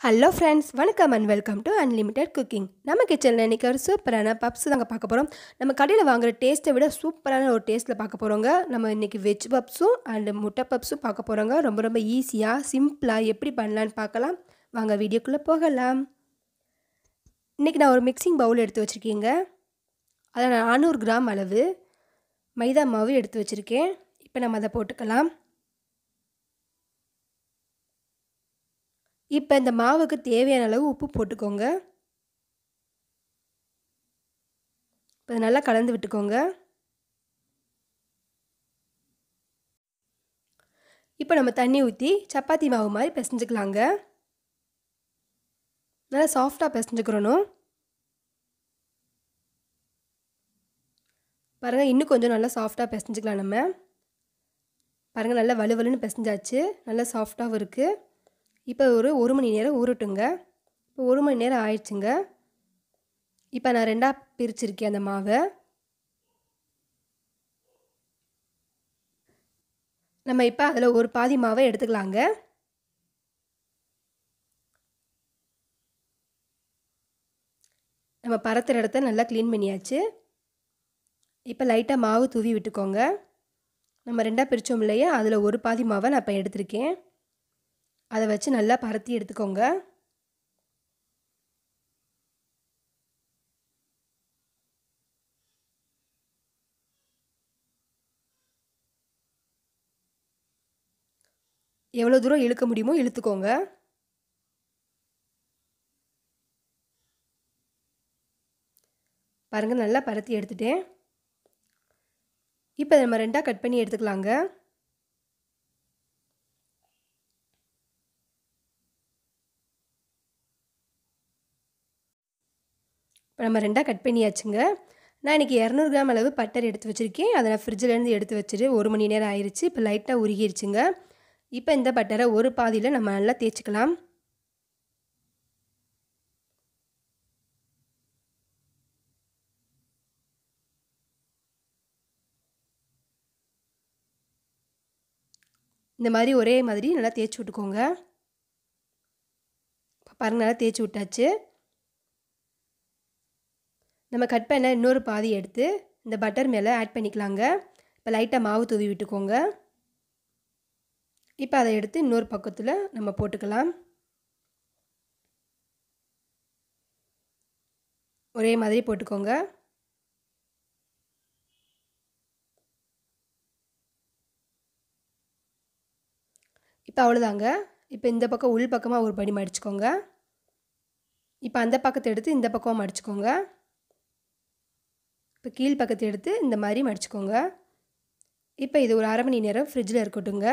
hello friends வணக்கம் and welcome to unlimited cooking நம்ம கிச்சனில் இன்றைக்கி ஒரு சூப்பரான பப்ஸ் தாங்க பார்க்க போகிறோம் நம்ம கடையில் வாங்குற டேஸ்ட்டை விட சூப்பரான ஒரு டேஸ்ட்டில் பார்க்க போகிறோங்க நம்ம இன்றைக்கி வெஜ் பப்ஸும் அண்டு முட்டை பப்ஸும் பார்க்க போகிறோங்க ரொம்ப ரொம்ப ஈஸியாக சிம்பிளாக எப்படி பண்ணலான்னு பார்க்கலாம் வாங்க வீடியோக்குள்ளே போகலாம் இன்றைக்கி நான் ஒரு மிக்சிங் பவுல் எடுத்து வச்சுருக்கேங்க அதில் நான் நானூறு கிராம் அளவு மைதா மாவு எடுத்து வச்சுருக்கேன் இப்போ நம்ம அதை போட்டுக்கலாம் இப்போ இந்த மாவுக்கு தேவையான அளவு உப்பு போட்டுக்கோங்க இப்போ நல்லா கலந்து விட்டுக்கோங்க இப்போ நம்ம தண்ணி ஊற்றி சப்பாத்தி மாவு மாதிரி பிசைஞ்சுக்கலாங்க நல்லா சாஃப்டாக பிசைஞ்சுக்கிறணும் பாருங்கள் இன்னும் கொஞ்சம் நல்லா சாஃப்டாக பிசைஞ்சுக்கலாம் நம்ம பாருங்கள் நல்லா வலுவலுன்னு பிசைஞ்சாச்சு நல்லா சாஃப்டாகவும் இருக்குது இப்போ ஒரு ஒரு மணி நேரம் ஊறட்டுங்க இப்போ ஒரு மணி நேரம் ஆயிடுச்சுங்க இப்போ நான் ரெண்டாக பிரிச்சிருக்கேன் அந்த மாவை நம்ம இப்போ அதில் ஒரு பாதி மாவை எடுத்துக்கலாங்க நம்ம பரத்துற இடத்த நல்லா க்ளீன் பண்ணியாச்சு இப்போ லைட்டாக மாவு தூவி விட்டுக்கோங்க நம்ம ரெண்டாக பிரித்தோம் இல்லையா அதில் ஒரு பாதி மாவை நான் இப்போ எடுத்திருக்கேன் அதை வச்சு நல்லா பரத்தி எடுத்துக்கோங்க எவ்வளோ தூரம் இழுக்க முடியுமோ இழுத்துக்கோங்க பாருங்கள் நல்லா பரத்தி எடுத்துட்டேன் இப்போ நம்ம ரெண்டாக கட் பண்ணி எடுத்துக்கலாங்க இப்போ நம்ம ரெண்டாக கட் பண்ணியாச்சுங்க நான் இன்றைக்கி இரநூறு கிராம் அளவு பட்டர் எடுத்து வச்சுருக்கேன் அதை நான் ஃப்ரிட்ஜிலேருந்து எடுத்து வச்சுட்டு ஒரு மணி நேரம் ஆயிடுச்சு இப்போ லைட்டாக உருகிருச்சுங்க இப்போ இந்த பட்டரை ஒரு பாதியில் நம்ம நல்லா தேய்ச்சிக்கலாம் இந்த மாதிரி ஒரே மாதிரி நல்லா தேய்ச்சி விட்டுக்கோங்க பாருங்கள் நல்லா தேய்ச்சி விட்டாச்சு நம்ம கட் பண்ண இன்னொரு பாதி எடுத்து இந்த பட்டர் மேலே ஆட் பண்ணிக்கலாங்க இப்போ லைட்டாக மாவு தூவி விட்டுக்கோங்க இப்போ அதை எடுத்து இன்னொரு பக்கத்தில் நம்ம போட்டுக்கலாம் ஒரே மாதிரி போட்டுக்கோங்க இப்போ அவ்வளோதாங்க இப்போ இந்த பக்கம் உள் பக்கமாக ஒரு படி மடிச்சுக்கோங்க இப்போ அந்த பக்கத்தை எடுத்து இந்த பக்கம் மடிச்சுக்கோங்க இப்போ கீழ் பக்கத்தை எடுத்து இந்த மாதிரி மடிச்சுக்கோங்க இப்போ இது ஒரு அரை மணி நேரம் ஃப்ரிட்ஜில் இருக்கட்டுங்க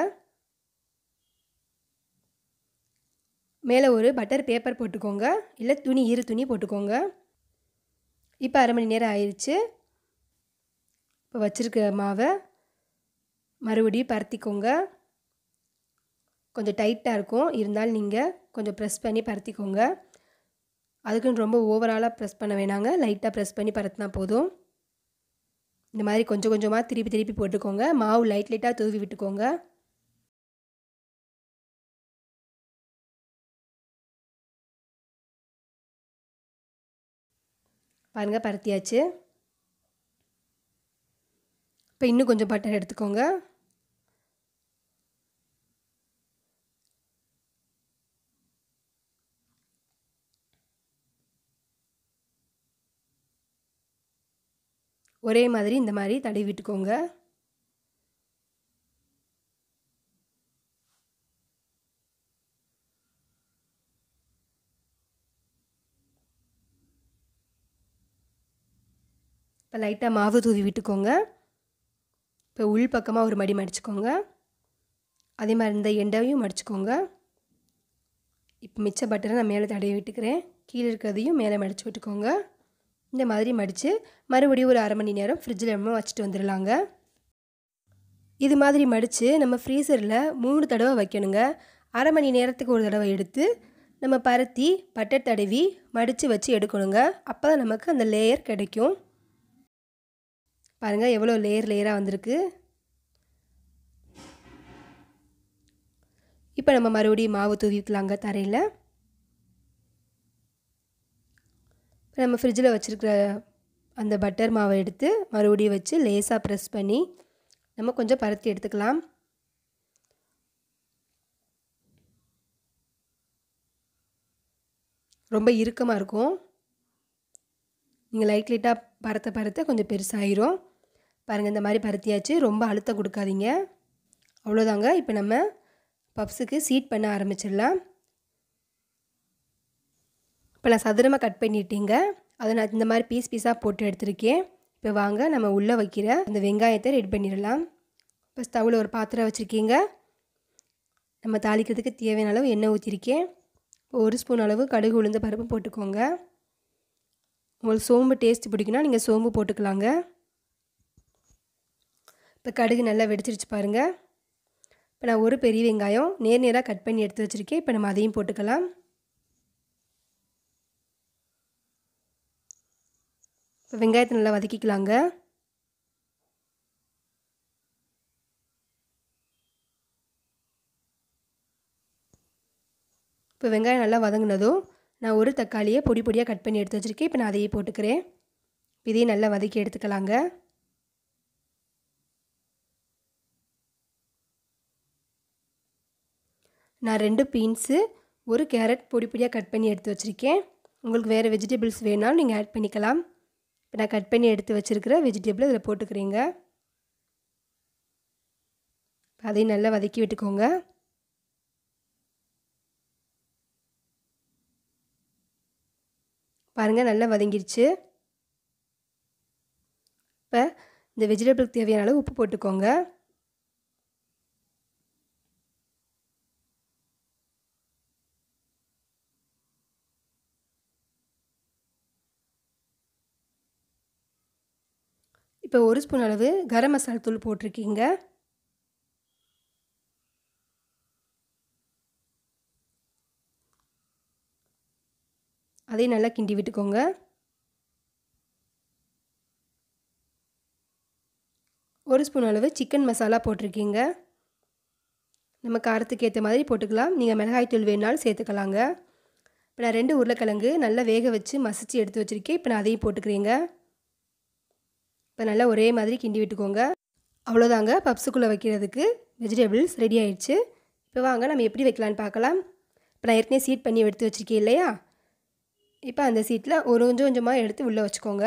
மேலே ஒரு பட்டர் பேப்பர் போட்டுக்கோங்க இல்லை துணி ஈர துணி போட்டுக்கோங்க இப்போ அரை மணி நேரம் ஆயிடுச்சு இப்போ வச்சுருக்க மாவை மறுபடியும் பரத்திக்கோங்க கொஞ்சம் டைட்டாக இருக்கும் இருந்தாலும் நீங்கள் கொஞ்சம் ப்ரெஸ் பண்ணி பரத்திக்கோங்க அதுக்குன்னு ரொம்ப ஓவராலாக ப்ரெஸ் பண்ண வேணாங்க லைட்டாக ப்ரெஸ் பண்ணி பரத்தினா போதும் இந்த மாதிரி கொஞ்சம் கொஞ்சமாக திருப்பி திருப்பி போட்டுக்கோங்க மாவு லைட் லைட்டாக தூவி விட்டுக்கோங்க பாருங்கள் பருத்தியாச்சு இப்போ இன்னும் கொஞ்சம் பட்டர் எடுத்துக்கோங்க ஒரே மாதிரி இந்த மாதிரி தடவி விட்டுக்கோங்க இப்போ லைட்டாக மாவு தூவி விட்டுக்கோங்க இப்போ உள் பக்கமாக ஒரு மடி மடிச்சுக்கோங்க அதே மாதிரி இந்த எண்டையும் மடிச்சுக்கோங்க இப்போ மிச்ச பட்டரை நான் மேலே தடவி விட்டுக்கிறேன் கீழே இருக்கிறதையும் மேலே மடித்து விட்டுக்கோங்க இந்த மாதிரி மடித்து மறுபடியும் ஒரு அரை மணி நேரம் ஃப்ரிட்ஜில் நம்ம வச்சுட்டு வந்துடலாங்க இது மாதிரி மடித்து நம்ம ஃப்ரீசரில் மூணு தடவை வைக்கணுங்க அரை மணி நேரத்துக்கு ஒரு தடவை எடுத்து நம்ம பருத்தி பட்டர் தடவி மடித்து வச்சு எடுக்கணுங்க அப்போ தான் நமக்கு அந்த லேயர் கிடைக்கும் பாருங்கள் எவ்வளோ லேயர் லேயராக வந்திருக்கு இப்போ நம்ம மறுபடியும் மாவு தூவிக்கலாங்க தரையில் இப்போ நம்ம ஃப்ரிட்ஜில் வச்சுருக்கிற அந்த பட்டர் மாவை எடுத்து மறுபடியும் வச்சு லேசாக ப்ரெஸ் பண்ணி நம்ம கொஞ்சம் பருத்தி எடுத்துக்கலாம் ரொம்ப இறுக்கமாக இருக்கும் நீங்கள் லைட் லைட்டாக பரத்த பரத்த கொஞ்சம் பெருசாகிரும் பாருங்கள் இந்த மாதிரி பருத்தியாச்சு ரொம்ப அழுத்தம் கொடுக்காதீங்க அவ்வளோதாங்க இப்போ நம்ம பப்ஸுக்கு சீட் பண்ண ஆரம்பிச்சிடலாம் இப்போ நான் சதுரமாக கட் பண்ணிட்டேங்க அதை நான் இந்த மாதிரி பீஸ் பீஸாக போட்டு எடுத்திருக்கேன் இப்போ வாங்க நம்ம உள்ளே வைக்கிற அந்த வெங்காயத்தை ரெடி பண்ணிடலாம் இப்போ ஸ்டவ்வில் ஒரு பாத்திரம் வச்சுருக்கீங்க நம்ம தாளிக்கிறதுக்கு தேவையான அளவு எண்ணெய் ஊற்றிருக்கேன் ஒரு ஸ்பூன் அளவு கடுகு உளுந்த பருப்பு போட்டுக்கோங்க உங்களுக்கு சோம்பு டேஸ்ட் பிடிக்குன்னா நீங்கள் சோம்பு போட்டுக்கலாங்க இப்போ கடுகு நல்லா வெடிச்சிருச்சு பாருங்கள் இப்போ நான் ஒரு பெரிய வெங்காயம் நேர் நேராக கட் பண்ணி எடுத்து வச்சுருக்கேன் இப்போ நம்ம அதையும் போட்டுக்கலாம் இப்போ வெங்காயத்தை நல்லா வதக்கிக்கலாங்க இப்போ வெங்காயம் நல்லா வதங்கினதும் நான் ஒரு தக்காளியை பொடி பொடியாக கட் பண்ணி எடுத்து வச்சுருக்கேன் இப்போ நான் அதையே போட்டுக்கிறேன் இதையும் நல்லா வதக்கி எடுத்துக்கலாங்க நான் ரெண்டு பீன்ஸு ஒரு கேரட் பொடி பொடியாக கட் பண்ணி எடுத்து வச்சுருக்கேன் உங்களுக்கு வேறு வெஜிடபிள்ஸ் வேணாலும் நீங்கள் ஆட் பண்ணிக்கலாம் இப்போ நான் கட் பண்ணி எடுத்து வச்சுருக்கிற வெஜிடபிள் இதில் போட்டுக்கிறீங்க அதையும் நல்லா வதக்கி விட்டுக்கோங்க பாருங்கள் நல்லா வதங்கிருச்சு இப்போ இந்த வெஜிடபிளுக்கு தேவையான அளவு உப்பு போட்டுக்கோங்க இப்போ ஒரு ஸ்பூன் அளவு கரம் மசாலா தூள் போட்டிருக்கீங்க அதையும் நல்லா கிண்டி விட்டுக்கோங்க ஒரு ஸ்பூன் அளவு சிக்கன் மசாலா போட்டிருக்கீங்க நம்ம காரத்துக்கு ஏற்ற மாதிரி போட்டுக்கலாம் நீங்கள் மிளகாய் தூள் வேணாலும் சேர்த்துக்கலாங்க இப்போ நான் ரெண்டு உருளைக்கிழங்கு நல்லா வேக வச்சு மசிச்சு எடுத்து வச்சுருக்கேன் இப்போ நான் அதையும் போட்டுக்கிறேங்க இப்போ நல்லா ஒரே மாதிரி கிண்டி விட்டுக்கோங்க அவ்வளோதாங்க பப்ஸுக்குள்ளே வைக்கிறதுக்கு வெஜிடபிள்ஸ் ரெடி ஆயிடுச்சு இப்போ வாங்க நம்ம எப்படி வைக்கலான்னு பார்க்கலாம் இப்போ நான் ஏற்கனவே சீட் பண்ணி எடுத்து வச்சுருக்கேன் இல்லையா இப்போ அந்த சீட்டில் ஒரு கொஞ்சம் கொஞ்சமாக எடுத்து உள்ளே வச்சுக்கோங்க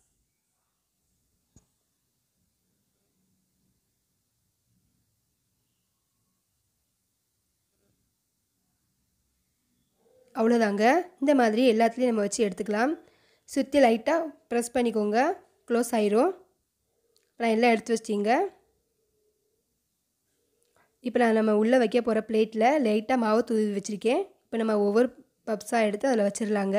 அவ்வளோதாங்க இந்த மாதிரி எல்லாத்துலேயும் நம்ம வச்சு எடுத்துக்கலாம் சுற்றி லைட்டாக ப்ரெஸ் பண்ணிக்கோங்க க்ளோஸ் ஆயிரும் நான் எல்லாம் எடுத்து வச்சிட்டிங்க இப்போ நான் நம்ம உள்ளே வைக்க போகிற பிளேட்டில் லைட்டாக மாவு தூவி வச்சுருக்கேன் இப்போ நம்ம ஒவ்வொரு பப்ஸாக எடுத்து அதில் வச்சிடலாங்க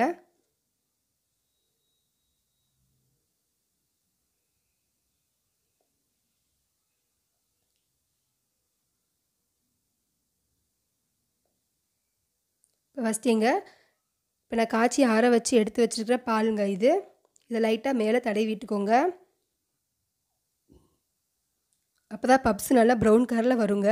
இப்போ ஃபஸ்ட்டு எங்க இப்போ நான் காய்ச்சி ஆற வச்சு எடுத்து வச்சுருக்கிற பாலுங்க இது இதை லைட்டாக மேலே தடவி விட்டுக்கோங்க அப்போ தான் பப்ஸ் நல்லா ப்ரௌன் கலரில் வருங்க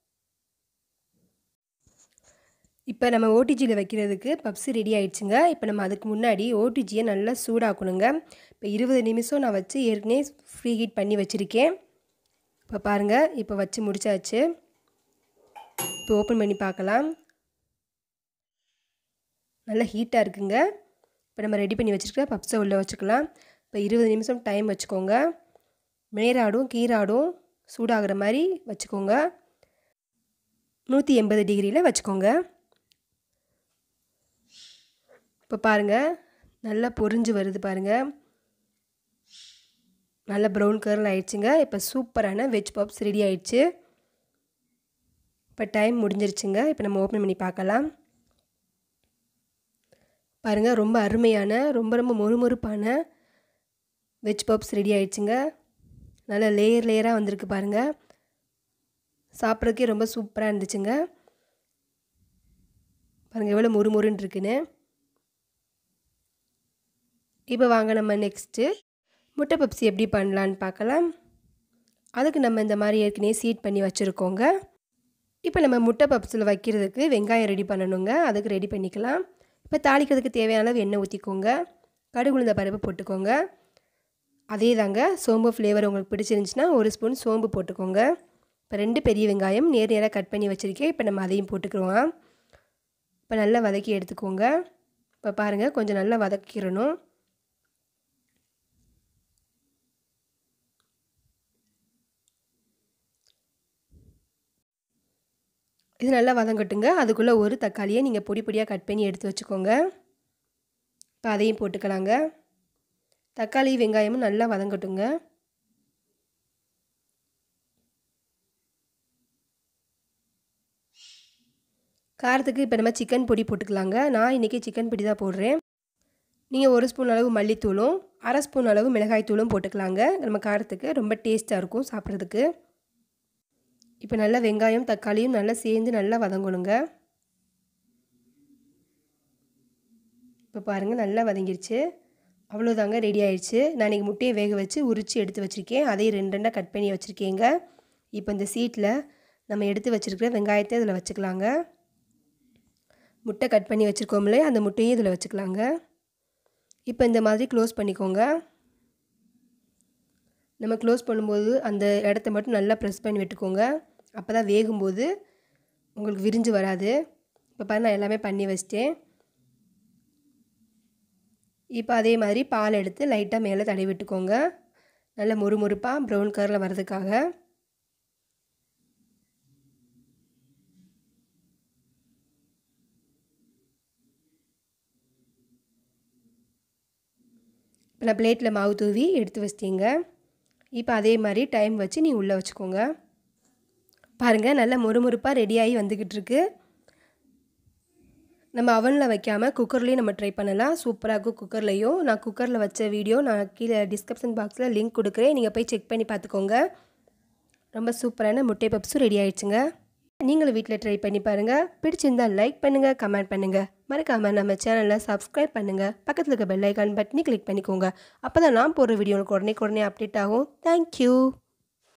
இப்போ நம்ம ஓடிஜியில் வைக்கிறதுக்கு பப்ஸு ரெடி ஆயிடுச்சுங்க இப்போ நம்ம அதுக்கு முன்னாடி ஓடிஜியை நல்லா சூடாக்கணுங்க இப்போ இருபது நிமிஷம் நான் வச்சு ஏற்கனவே ஃப்ரீ ஹீட் பண்ணி வச்சுருக்கேன் இப்போ பாருங்கள் இப்போ வச்சு முடிச்சாச்சு இப்போ ஓப்பன் பண்ணி பார்க்கலாம் நல்லா ஹீட்டாக இருக்குங்க இப்போ நம்ம ரெடி பண்ணி வச்சுருக்க பப்ஸை உள்ளே வச்சுக்கலாம் இப்போ இருபது நிமிஷம் டைம் வச்சுக்கோங்க மேராடும் கீராடும் சூடாகிற மாதிரி வச்சுக்கோங்க நூற்றி எண்பது டிகிரியில் வச்சுக்கோங்க இப்போ பாருங்கள் நல்லா பொரிஞ்சு வருது பாருங்கள் நல்ல ப்ரௌன் கலரில் ஆயிடுச்சுங்க இப்போ சூப்பரான வெஜ் பப்ஸ் ரெடி ஆயிடுச்சு இப்போ டைம் முடிஞ்சிருச்சுங்க இப்போ நம்ம ஓப்பன் பண்ணி பார்க்கலாம் பாருங்கள் ரொம்ப அருமையான ரொம்ப ரொம்ப மொறுமொறுப்பான வெஜ் பப்ஸ் ரெடி ஆயிடுச்சுங்க நல்லா லேயர் லேயராக வந்திருக்கு பாருங்கள் சாப்பிட்றதுக்கே ரொம்ப சூப்பராக இருந்துச்சுங்க பாருங்கள் எவ்வளோ மொறுமொறுன்னு இருக்குன்னு இப்போ வாங்க நம்ம நெக்ஸ்ட்டு முட்டை பப்ஸ் எப்படி பண்ணலான்னு பார்க்கலாம் அதுக்கு நம்ம இந்த மாதிரி ஏற்கனவே சீட் பண்ணி வச்சுருக்கோங்க இப்போ நம்ம முட்டை பப்ஸில் வைக்கிறதுக்கு வெங்காயம் ரெடி பண்ணணுங்க அதுக்கு ரெடி பண்ணிக்கலாம் இப்போ தாளிக்கிறதுக்கு தேவையான அளவு எண்ணெய் ஊற்றிக்கோங்க கடுகு உளுந்த பருப்பு போட்டுக்கோங்க அதே தாங்க சோம்பு ஃப்ளேவர் உங்களுக்கு பிடிச்சிருந்துச்சின்னா ஒரு ஸ்பூன் சோம்பு போட்டுக்கோங்க இப்போ ரெண்டு பெரிய வெங்காயம் நேர் நேராக கட் பண்ணி வச்சுருக்கேன் இப்போ நம்ம அதையும் போட்டுக்கிறோம் இப்போ நல்லா வதக்கி எடுத்துக்கோங்க இப்போ பாருங்கள் கொஞ்சம் நல்லா வதக்கிடணும் இது நல்லா வதங்கட்டுங்க அதுக்குள்ளே ஒரு தக்காளியை நீங்கள் பொடி பொடியாக கட் பண்ணி எடுத்து வச்சுக்கோங்க இப்போ அதையும் போட்டுக்கலாங்க தக்காளி வெங்காயமும் நல்லா வதங்கட்டுங்க காரத்துக்கு இப்போ நம்ம சிக்கன் பொடி போட்டுக்கலாங்க நான் இன்றைக்கி சிக்கன் பொடி தான் போடுறேன் நீங்கள் ஒரு ஸ்பூன் அளவு மல்லித்தூளும் அரை ஸ்பூன் அளவு மிளகாய்த்தூளும் போட்டுக்கலாங்க நம்ம காரத்துக்கு ரொம்ப டேஸ்ட்டாக இருக்கும் சாப்பிட்றதுக்கு இப்போ நல்லா வெங்காயம் தக்காளியும் நல்லா சேர்ந்து நல்லா வதங்கணுங்க இப்போ பாருங்கள் நல்லா வதங்கிருச்சு அவ்வளோதாங்க ரெடி ஆயிடுச்சு நான் இன்றைக்கி முட்டையை வேக வச்சு உரித்து எடுத்து வச்சுருக்கேன் அதையும் ரெண்டு ரெண்டாக கட் பண்ணி வச்சுருக்கேங்க இப்போ இந்த சீட்டில் நம்ம எடுத்து வச்சுருக்கிற வெங்காயத்தை இதில் வச்சுக்கலாங்க முட்டை கட் பண்ணி வச்சுருக்கோம்லே அந்த முட்டையும் இதில் வச்சுக்கலாங்க இப்போ இந்த மாதிரி க்ளோஸ் பண்ணிக்கோங்க நம்ம க்ளோஸ் பண்ணும்போது அந்த இடத்த மட்டும் நல்லா ப்ரெஸ் பண்ணி விட்டுக்கோங்க அப்போ தான் வேகும்போது உங்களுக்கு விரிஞ்சு வராது இப்போ பாரு நான் எல்லாமே பண்ணி வச்சிட்டேன் இப்போ அதே மாதிரி பால் எடுத்து லைட்டாக மேலே தடவி விட்டுக்கோங்க நல்லா முறுமுறுப்பாக ப்ரௌன் கலரில் வர்றதுக்காக இப்போ நான் பிளேட்டில் மாவு தூவி எடுத்து வச்சிட்டிங்க இப்போ அதே மாதிரி டைம் வச்சு நீ உள்ளே வச்சுக்கோங்க பாருங்கள் நல்லா முறுமுறுப்பாக ரெடியாகி வந்துக்கிட்டு இருக்கு நம்ம அவனில் வைக்காமல் குக்கர்லேயும் நம்ம ட்ரை பண்ணலாம் சூப்பராக இருக்கும் குக்கர்லேயும் நான் குக்கரில் வச்ச வீடியோ நான் கீழே டிஸ்கிரிப்ஷன் பாக்ஸில் லிங்க் கொடுக்குறேன் நீங்கள் போய் செக் பண்ணி பார்த்துக்கோங்க ரொம்ப சூப்பரான முட்டை பப்ஸும் ரெடி ஆயிடுச்சுங்க நீங்களும் வீட்டில் ட்ரை பண்ணி பாருங்கள் பிடிச்சிருந்தால் லைக் பண்ணுங்கள் கமெண்ட் பண்ணுங்கள் மறக்காமல் நம்ம சேனலை சப்ஸ்கிரைப் பண்ணுங்கள் பக்கத்தில் இருக்க பெல் ஐக்கான் பட்டனி கிளிக் பண்ணிக்கோங்க அப்போ தான் நான் போடுற வீடியோ உடனே உடனே அப்டேட் ஆகும் தேங்க்யூ